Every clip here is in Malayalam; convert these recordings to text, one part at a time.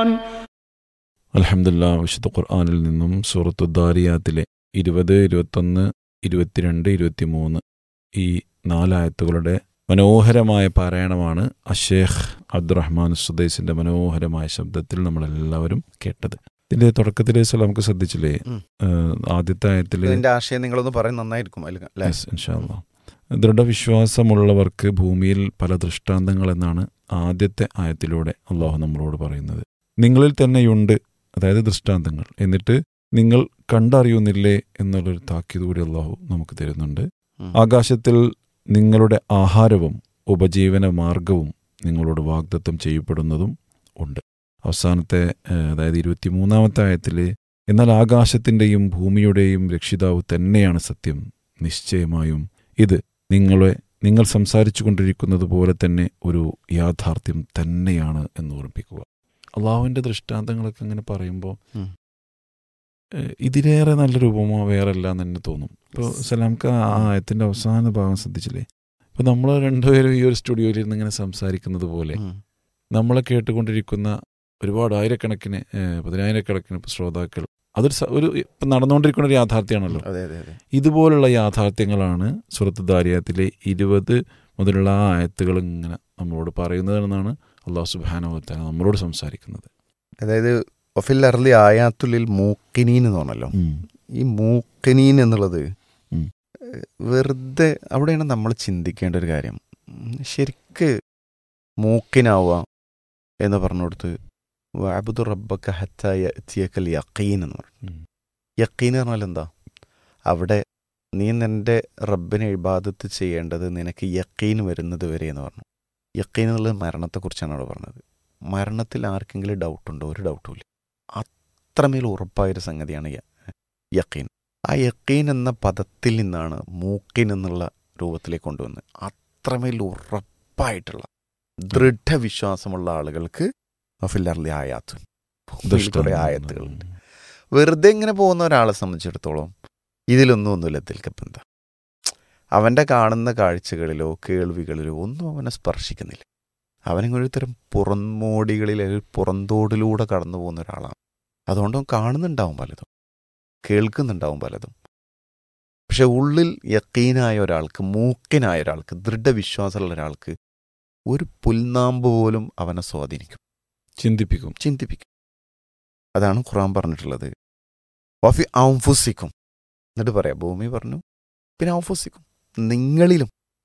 അലഹമില്ല വിശുദ്ധ ഖുർആാനിൽ നിന്നും സൂറത്തു ദാരിയാത്തിലെ ഇരുപത് ഇരുപത്തൊന്ന് ഇരുപത്തിരണ്ട് ഇരുപത്തിമൂന്ന് ഈ നാലായത്തുകളുടെ മനോഹരമായ പാരായണമാണ് അഷേഖ് അബ്ദുറഹ്മാൻ സുദൈസിന്റെ മനോഹരമായ ശബ്ദത്തിൽ നമ്മളെല്ലാവരും കേട്ടത് ഇതിന്റെ തുടക്കത്തിൽ നമുക്ക് ശ്രദ്ധിച്ചില്ലേ ഉം. ഏഹ്, ആദ്യത്തെ ആയത്തില് ഇതിന്റെ ആശയം നിങ്ങളൊന്ന് പറയും നന്നായിരിക്കും അതിൽ അല്ലേ Yes, ഇൻഷാ അല്ലാ. ദൃഢവിശ്വാസമുള്ളവർക്ക് ഭൂമിയിൽ പല ദൃഷ്ടാന്തങ്ങൾ എന്നാണ് ആദ്യത്തെ ആയത്തിലൂടെ അള്ളാഹു നമ്മളോട് പറയുന്നത് നിങ്ങളിൽ തന്നെയുണ്ട് അതായത് ദൃഷ്ടാന്തങ്ങൾ എന്നിട്ട് നിങ്ങൾ കണ്ടറിയുന്നില്ലേ എന്നുള്ളൊരു താക്കീത് കൂടി അള്ളാഹു നമുക്ക് തരുന്നുണ്ട് ഉം. ആകാശത്തിൽ നിങ്ങളുടെ ആഹാരവും ഉപജീവന മാർഗവും നിങ്ങളോട് വാഗ്ദത്തം ചെയ്യപ്പെടുന്നതും ഉണ്ട് അവസാനത്തെ ഏഹ്, അതായത് ഇരുപത്തിമൂന്നാമത്തെ ആയത്തിൽ എന്നാൽ ആകാശത്തിൻ്റെയും ഭൂമിയുടെയും രക്ഷിതാവ് തന്നെയാണ് സത്യം നിശ്ചയമായും ഇത് നിങ്ങളെ നിങ്ങൾ സംസാരിച്ചു കൊണ്ടിരിക്കുന്നത് പോലെ തന്നെ ഒരു യാഥാർത്ഥ്യം തന്നെയാണ് എന്ന് ഓർമ്മിപ്പിക്കുക അള്ളാഹുവിൻ്റെ ദൃഷ്ടാന്തങ്ങളൊക്കെ ഇങ്ങനെ പറയുമ്പോൾ ഉം. ഏഹ്, ഇതിലേറെ നല്ലൊരു ഉപമ വേറെ അല്ല എന്ന് തന്നെ തോന്നും ഇപ്പോൾ സലാംക്ക് ആ ആയത്തിൻ്റെ അവസാന ഭാഗം ശ്രദ്ധിച്ചില്ലേ ഇപ്പോൾ നമ്മൾ രണ്ടുപേരും ഈ ഒരു സ്റ്റുഡിയോയിൽ ഇരുന്ന് ഇങ്ങനെ സംസാരിക്കുന്നത് പോലെ ഉം. നമ്മളെ കേട്ടുകൊണ്ടിരിക്കുന്ന ഒരുപാട് ആയിരക്കണക്കിന് ഏഹ്, പതിനായിരക്കണക്കിന് ശ്രോതാക്കൾ അതൊരു സ- ഒരു ഇപ്പം നടന്നുകൊണ്ടിരിക്കുന്ന ഒരു യാഥാർത്ഥ്യമാണല്ലോ അതെ അതെ അതെ ഇതുപോലുള്ള യാഥാർത്ഥ്യങ്ങളാണ് സുഹൃത്ത് ദാരിയത്തിലെ ഇരുപത് മുതലുള്ള ആ ആയത്തുകൾ ഇങ്ങനെ നമ്മളോട് പറയുന്നതെന്നാണ് അള്ളാഹു സുബാനവത്താല നമ്മളോട് സംസാരിക്കുന്നത് അതായത് ഒഫിൽ അർലി ആയാത്തുലിൽ മൂക്കിനീൻ എന്ന് പറഞ്ഞല്ലോ ഈ മൂക്കിനീൻ എന്നുള്ളത് ഉം. ഏഹ്, വെറുതെ അവിടെയാണ് നമ്മൾ ചിന്തിക്കേണ്ട ഒരു കാര്യം ഉം, ശരിക്ക് മൂക്കിനാവുക എന്ന് പറഞ്ഞു കൊടുത്ത് വാബുദു റബ്ബക്ക ഹത്തായ എത്തിയക്കൽ യക്കീൻ എന്ന് പറഞ്ഞു യക്കീൻ എന്ന് പറഞ്ഞാൽ എന്താ അവിടെ നീ നിന്റെ റബ്ബിനെ ഇബാദത്ത് ചെയ്യേണ്ടത് നിനക്ക് യക്കീൻ വരുന്നത് വരെ എന്ന് പറഞ്ഞു യക്കീൻ എന്നുള്ളത് മരണത്തെക്കുറിച്ചാണ് അവിടെ പറഞ്ഞത് മരണത്തിൽ ആർക്കെങ്കിലും ഡൗട്ടുണ്ടോ ഒരു ഡൗട്ടും ഇല്ല അത്രമേൽ ഉറപ്പായൊരു സംഗതിയാണ് യ- യക്കീൻ ആ യക്കീൻ എന്ന പദത്തിൽ നിന്നാണ് മൂക്കിൻ എന്നുള്ള രൂപത്തിലേക്ക് കൊണ്ടുവന്നത് അത്രമേൽ ഉറപ്പായിട്ടുള്ള ദൃഢവിശ്വാസമുള്ള ആളുകൾക്ക് ഫില്ലർലി ആയാത്തുൻ ഭൂമിയിൽ കുറേ ആയത്തുകളുണ്ട് വെറുതെ ഇങ്ങനെ പോകുന്ന ഒരാളെ സംബന്ധിച്ചിടത്തോളം ഇതിലൊന്നും ഒന്നുമില്ല ഇതിൽക്കപ്പം എന്താ അവൻ്റെ കാണുന്ന കാഴ്ചകളിലോ കേൾവികളിലോ ഒന്നും അവനെ സ്പർശിക്കുന്നില്ല അവനിങ്ങനെ ഒരു തരം പുറംമോടികളിൽ അല്ലെങ്കിൽ പുറന്തോടിലൂടെ കടന്നു പോകുന്ന ഒരാളാണ് അതുകൊണ്ട് അവൻ കാണുന്നുണ്ടാവും പലതും കേൾക്കുന്നുണ്ടാവും പലതും പക്ഷെ ഉള്ളിൽ യക്കീനായ ഒരാൾക്ക് മൂക്കനായ ഒരാൾക്ക് ദൃഢവിശ്വാസമുള്ള ഒരാൾക്ക് ഒരു പുൽനാമ്പ് പോലും അവനെ സ്വാധീനിക്കും ചിന്തിപ്പിക്കും ചിന്തിപ്പിക്കും അതാണ് ഖുറാൻ പറഞ്ഞിട്ടുള്ളത് വഫി ഔഫുസിക്കും എന്നിട്ട് പറയാം ഭൂമി പറഞ്ഞു പിന്നെ ഔഫുസിക്കും നിങ്ങളിലും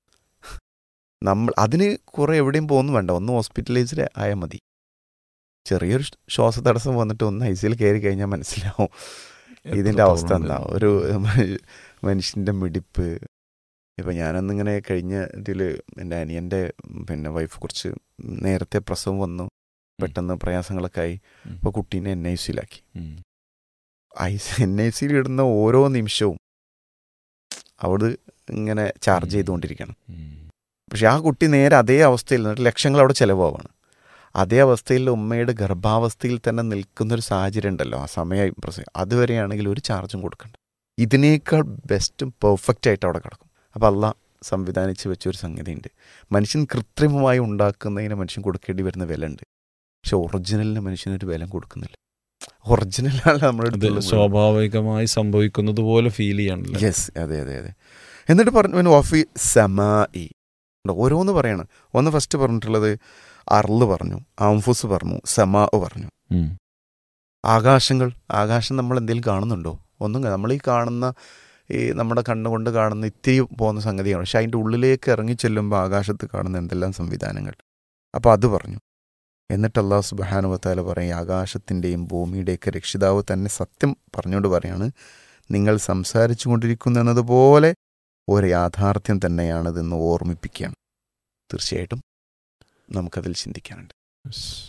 നമ്മൾ അതിന് കുറെ എവിടെയും പോകുന്നു വേണ്ട ഒന്ന് ഹോസ്പിറ്റലൈസ്ഡ് ആയാൽ മതി ചെറിയൊരു ശ്വാസ തടസ്സം വന്നിട്ട് ഒന്ന് ഐ സിയിൽ കയറി കഴിഞ്ഞാൽ മനസ്സിലാവും ഇതിൻ്റെ അവസ്ഥ എന്താ ഒരു മനുഷ്യൻ്റെ മിടിപ്പ് ഇപ്പം ഞാനന്നിങ്ങനെ കഴിഞ്ഞ ഇതിൽ എൻ്റെ അനിയൻ്റെ പിന്നെ വൈഫ് കുറച്ച് നേരത്തെ പ്രസവം വന്നു പെട്ടെന്ന് പ്രയാസങ്ങളൊക്കെ ആയി ഇപ്പോൾ കുട്ടീനെ എൻ ഐ സിയിലാക്കി ഉം. ഐ എൻ ഐ സിയിൽ ഇടുന്ന ഓരോ നിമിഷവും അവിടെ ഇങ്ങനെ ചാർജ് ചെയ്തുകൊണ്ടിരിക്കണം ഉം. പക്ഷെ ആ കുട്ടി നേരെ അതേ അവസ്ഥയിൽ നിന്നിട്ട് ലക്ഷങ്ങൾ അവിടെ ചിലവാണ് അതേ അവസ്ഥയിൽ ഉമ്മയുടെ ഗർഭാവസ്ഥയിൽ തന്നെ നിൽക്കുന്ന ഒരു സാഹചര്യം ഉണ്ടല്ലോ ആ സമയം പ്രസവം അതുവരെയാണെങ്കിൽ ഒരു ചാർജും കൊടുക്കണ്ട ഇതിനേക്കാൾ ബെസ്റ്റും പെർഫെക്റ്റ് ആയിട്ട് അവിടെ കിടക്കും അപ്പം അല്ല സംവിധാനിച്ച് വെച്ച ഒരു സംഗതിയുണ്ട് മനുഷ്യൻ കൃത്രിമമായി ഉണ്ടാക്കുന്നതിന് മനുഷ്യൻ കൊടുക്കേണ്ടി വരുന്ന വില ഉണ്ട് പക്ഷെ ഒറിജിനലിന് മനുഷ്യനൊരു വില കൊടുക്കുന്നില്ല ഒറിജിനലാണ് നമ്മുടെ അത് അടുത്തുള്ള മുഴുവൻ. സ്വാഭാവികമായി സംഭവിക്കുന്നത് പോലെ ഫീൽ ചെയ്യാണല്ലോ യെസ് അതെ അതെ അതെ എന്നിട്ട് പറഞ്ഞു പിന്നെ വഫി സമായി ഓരോന്ന് പറയാണ് ഒന്ന് ഫസ്റ്റ് പറഞ്ഞിട്ടുള്ളത് അർള് പറഞ്ഞു ആംഫുസ് പറഞ്ഞു സമാ പറഞ്ഞു ഉം. ആകാശങ്ങൾ ആകാശം നമ്മൾ എന്തെങ്കിലും കാണുന്നുണ്ടോ ഒന്നും കാ- നമ്മൾ ഈ കാണുന്ന ഈ നമ്മുടെ കണ്ണുകൊണ്ട് കാണുന്ന ഇത്തിരി പോകുന്ന സംഗതിയാണ് പക്ഷെ അതിൻ്റെ ഉള്ളിലേക്ക് ഇറങ്ങി ചെല്ലുമ്പോൾ ആകാശത്ത് കാണുന്ന എന്തെല്ലാം സംവിധാനങ്ങൾ അപ്പോൾ അത് പറഞ്ഞു എന്നിട്ട് അള്ളാഹു സുബാനുവത്താല പറയും ഈ ആകാശത്തിൻ്റെയും ഭൂമിയുടെയൊക്കെ രക്ഷിതാവ് തന്നെ സത്യം പറഞ്ഞുകൊണ്ട് പറയാണ് നിങ്ങൾ സംസാരിച്ചു കൊണ്ടിരിക്കുന്നതുപോലെ ഒരു യാഥാർത്ഥ്യം തന്നെയാണിതെന്ന് ഓർമ്മിപ്പിക്കുകയാണ് തീർച്ചയായിട്ടും നമുക്കതിൽ ചിന്തിക്കാനുണ്ട് Yes.